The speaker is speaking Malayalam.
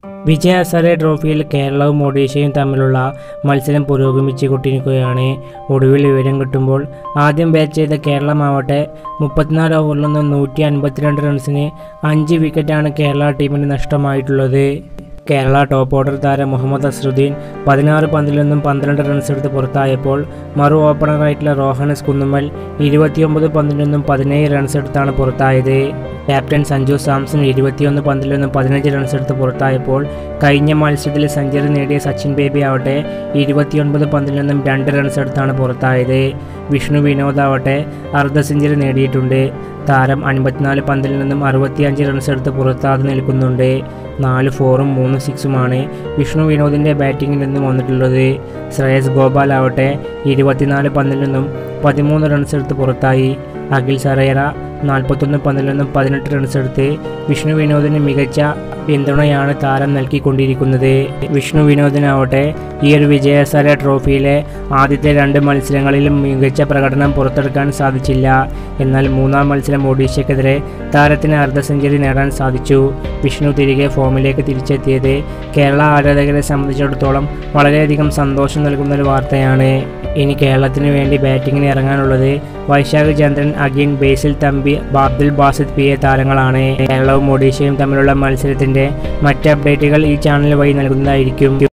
വിജയ ഹസാരെ ട്രോഫിയിൽ കേരളവും ഒഡീഷയും തമ്മിലുള്ള മത്സരം പുരോഗമിച്ചു കൊണ്ടിരിക്കുകയാണ് ഒടുവിൽ വിവരം കിട്ടുമ്പോൾ ആദ്യം ബാറ്റ് ചെയ്ത കേരളമാവട്ടെ മുപ്പത്തിനാല് ഓവറിൽ നിന്ന് നൂറ്റി അൻപത്തിരണ്ട് റൺസിന് അഞ്ച് വിക്കറ്റാണ് കേരള ടീമിന് നഷ്ടമായിട്ടുള്ളത് കേരള ടോപ്പ് ഓർഡർ താരം മുഹമ്മദ് അസ്രുദ്ദീൻ പതിനാറ് പന്തിൽ നിന്നും പന്ത്രണ്ട് റൺസ് എടുത്ത് പുറത്തായപ്പോൾ മറു ഓപ്പണറായിട്ടുള്ള റോഹനസ് കുന്നുമ്മൽ ഇരുപത്തിയൊമ്പത് പന്തിൽ നിന്നും പതിനേഴ് റൺസ് എടുത്താണ് പുറത്തായത് ക്യാപ്റ്റൻ സഞ്ജു സാംസൺ ഇരുപത്തിയൊന്ന് പന്തിൽ നിന്നും പതിനഞ്ച് റൺസ് എടുത്ത് പുറത്തായപ്പോൾ കഴിഞ്ഞ മത്സരത്തിൽ സെഞ്ചുറി നേടിയ സച്ചിൻ ബേബി ആവട്ടെ ഇരുപത്തിയൊൻപത് പന്തിൽ നിന്നും രണ്ട് റൺസ് എടുത്താണ് പുറത്തായത് വിഷ്ണു വിനോദ് ആവട്ടെ അർദ്ധ സെഞ്ചുറി നേടിയിട്ടുണ്ട് താരം അൻപത്തിനാല് പന്തിൽ നിന്നും അറുപത്തിയഞ്ച് റൺസ് എടുത്ത് പുറത്താതെ നിൽക്കുന്നുണ്ട് നാല് ഫോറും മൂന്ന് സിക്സുമാണ് വിഷ്ണു വിനോദിൻ്റെ ബാറ്റിങ്ങിൽ നിന്നും വന്നിട്ടുള്ളത് ശ്രേയസ് ഗോപാൽ ആവട്ടെ ഇരുപത്തിനാല് പന്തിൽ നിന്നും പതിമൂന്ന് റൺസ് എടുത്ത് പുറത്തായി അഖിൽ സറേറ നാൽപ്പത്തൊന്ന് പന്തിൽ നിന്നും പതിനെട്ട് റൺസ് എടുത്ത് വിഷ്ണു വിനോദിന് മികച്ച പിന്തുണയാണ് താരം നൽകിക്കൊണ്ടിരിക്കുന്നത് വിഷ്ണു വിനോദിനാവട്ടെ ഈ ഒരു വിജയസാര ട്രോഫിയിലെ ആദ്യത്തെ രണ്ട് മത്സരങ്ങളിലും മികച്ച പ്രകടനം പുറത്തെടുക്കാൻ സാധിച്ചില്ല എന്നാൽ മൂന്നാം മത്സരം ഒഡീഷയ്ക്കെതിരെ താരത്തിന് അർദ്ധ സെഞ്ചുറി നേടാൻ സാധിച്ചു വിഷ്ണു തിരികെ ഫോമിലേക്ക് തിരിച്ചെത്തിയത് കേരള ആരാധകരെ സംബന്ധിച്ചിടത്തോളം വളരെയധികം സന്തോഷം നൽകുന്ന ഒരു വാർത്തയാണ് ഇനി കേരളത്തിന് വേണ്ടി ബാറ്റിങ്ങിന് ഇറങ്ങാനുള്ളത് വൈശാഖ് ചന്ദ്രൻ അഗിൻ ബേസിൽ തമ്പി അബ്ദുൽ ബാസിദ് പി എ താരങ്ങളാണ് കേരളവും ഒഡീഷയും തമ്മിലുള്ള മത്സരത്തിന്റെ മറ്റ് അപ്ഡേറ്റുകൾ ഈ ചാനൽ വഴി നൽകുന്നതായിരിക്കും